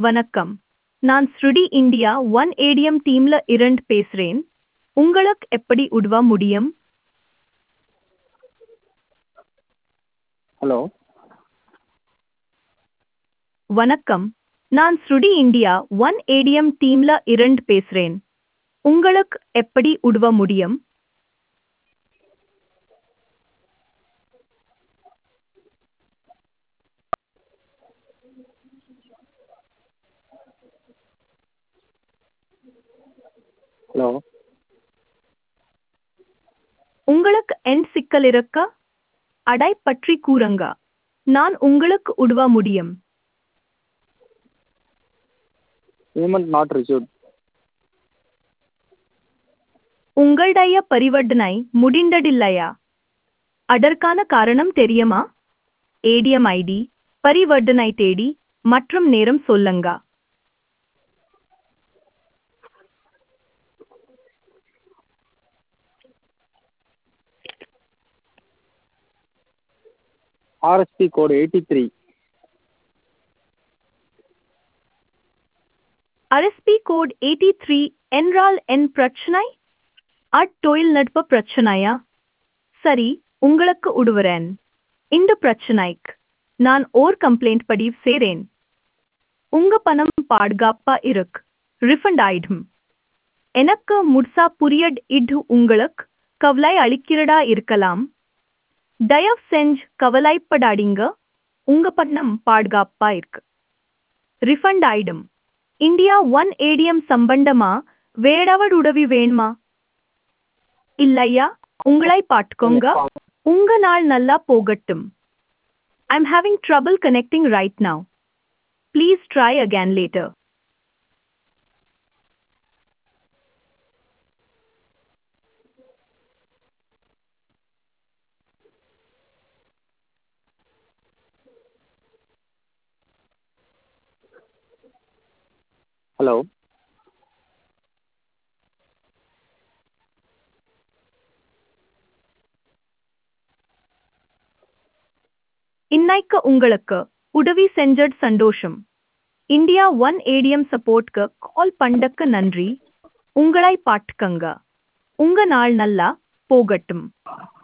வணக்கம் நான் ஸ்ருடி இந்தியா ஒன் ஏடிஎம் டீம்ல இருந்து பேசுறேன் உங்களுக்கு எப்படி உதவ முடியும் ஹலோ வணக்கம் நான் ஸ்ருடி இந்தியா ஒன் ஏடிஎம் டீம்ல இருந்து பேசுறேன் உங்களுக்கு எப்படி உதவ முடியும் ஹலோ உங்களுக்கு என் சிக்கல் இருக்க அடை பற்றி கூறுங்க நான் உங்களுக்கு உதவ முடியும் பேமெண்ட் நாட் ரிசீவ்ட் உங்களுடைய பரிவர்த்தனை முடிந்ததில்லையா அதற்கான காரணம் தெரியுமா ஏடிஎம் ஐடி பரிவர்த்தனை தேதி மற்றும் நேரம் சொல்லுங்க RSP code eighty three RSP code eighty three என்றால் என் பிரச்சனை அட்டொழில்நுட்ப பிரச்சனையா சரி உங்களுக்கு உடுவரேன் இந்த பிரச்சனைக்கு நான் ஓர் கம்ப்ளைண்ட் பதிவு செய்றேன் உங்க பணம் பாதுகாப்பா இருக்கு ரிஃபண்ட் ஆயிடும் எனக்கு முட்சா புரியட் இது உங்களுக்கு கவலை அளிக்கிறதா இருக்கலாம் தயவு செஞ்சு கவலைப்படாதீங்க உங்க பணம் பாதுகாப்பா இருக்கு ரிஃபண்ட் ஆயிடும் இந்தியா ஒன் ஏடிஎம் சம்பந்தமா வேறவர் உதவி வேணுமா இல்லையா உங்களை பார்த்துக்கோங்க உங்க நாள் நல்லா போகட்டும் I'm having trouble connecting right now please try again later hello இன்னைக்கு உங்களுக்கு உதவி செஞ்சது சந்தோஷம் இந்தியா ஒன் ஏடிஎம் சப்போர்ட்க்கு கால் பண்ணக்கு நன்றி உங்களை பார்த்துக்கங்க உங்க நாள் நல்லா போகட்டும்